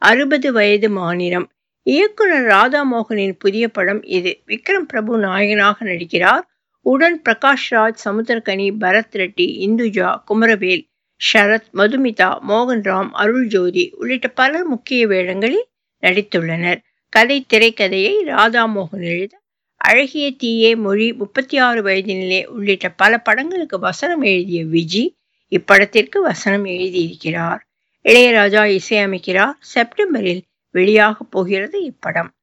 அறுபது வயது மாநிலம் இயக்குனர் ராதா மோகனின் புதிய படம் இது விக்ரம் பிரபு நாயகனாக நடிக்கிறார் உடன் பிரகாஷ் ராஜ் சமுத்திரகனி பரத் ரெட்டி இந்துஜா குமரவேல் ஷரத் மதுமிதா மோகன்ராம் அருள் ஜோதி உள்ளிட்ட பலர் முக்கிய வேடங்களில் நடித்துள்ளனர் கதை திரைக்கதையை ராதா மோகன் எழுத அழகிய தீயே மொழி முப்பத்தி ஆறு வயதினிலே உள்ளிட்ட பல படங்களுக்கு வசனம் எழுதிய விஜி இப்படத்திற்கு வசனம் எழுதியிருக்கிறார் இளையராஜா இசையமைக்கிறார் செப்டம்பரில் வெளியாக போகிறது இப்படம்